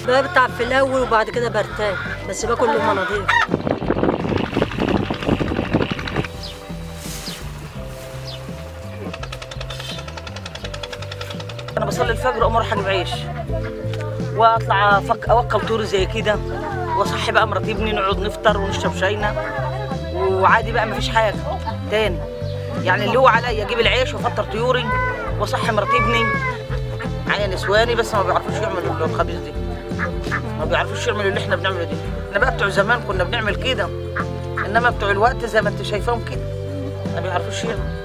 بتعب في الاول وبعد كده برتاح بس باكل لقمه نظيفه انا بصلي الفجر اقوم اروح اجيب عيش واطلع أفك اوكل طوري زي كده واصحي بقى مراتي ابني نقعد نفطر ونشرب شاينا وعادي بقى مفيش حاجه تاني يعني اللي هو عليا اجيب العيش وافطر طيوري واصحي مراتي ابني معايا نسواني بس ما بيعرفوش يعملوا الخبيث دي ما بيعرفوش يعملوا اللي احنا بنعمله دي احنا بقى بتوع زمان كنا بنعمل كده انما بتوع الوقت زي ما انت شايفاهم كده ما بيعرفوش يعملوا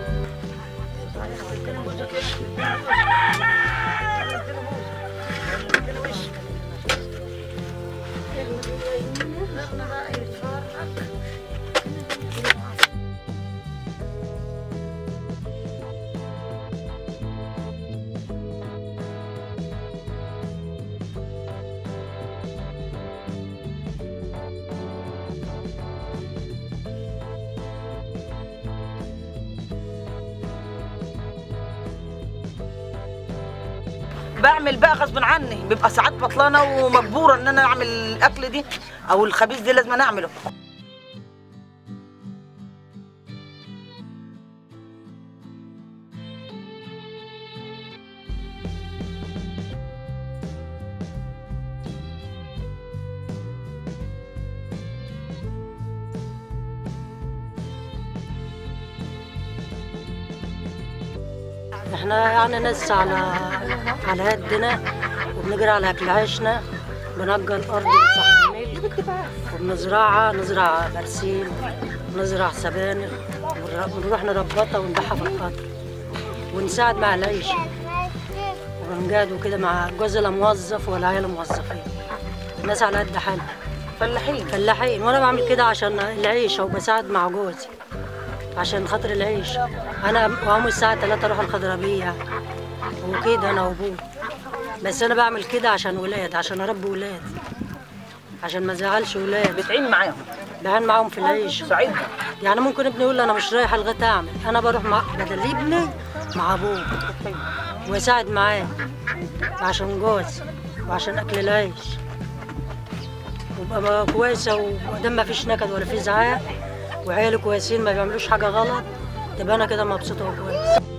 بعمل بقى غصب عني بيبقى ساعات بطلانه ومجبوره ان انا اعمل الاكل دي او الخبيث دي لازم أنا اعمله احنا يعني ناس على على قدنا وبنجري على اكل عيشنا بنأجر ارض لصاحب الملك وبنزرعها نزرع برسيم ونزرع سبانخ ونر- ونروح نربطها ونبيعها في القطر ونساعد مع العيشة وبنقعد كده مع جوزي لا موظف ولا عيال موظفين الناس على قد حالها فلاحين فلاحين وانا بعمل كده عشان العيشه وبساعد مع جوزي عشان خاطر العيش انا واقوم الساعه 3 اروح الخضربيه وكده انا وابوه بس انا بعمل كده عشان ولاد عشان اربي ولاد عشان ما ازعلش ولاد بتعين معاهم بعين معاهم في العيش ساعدهم يعني ممكن ابني يقول لي انا مش رايح الغدا اعمل انا بروح مع بدل ابني مع ابوه واساعد معاه عشان جوزي وعشان اكل العيش وابقى كويسه وقدام ما فيش نكد ولا في زعاق وعيالي كويسين ما بيعملوش حاجه غلط تبقى انا كده مبسوطه وكويسه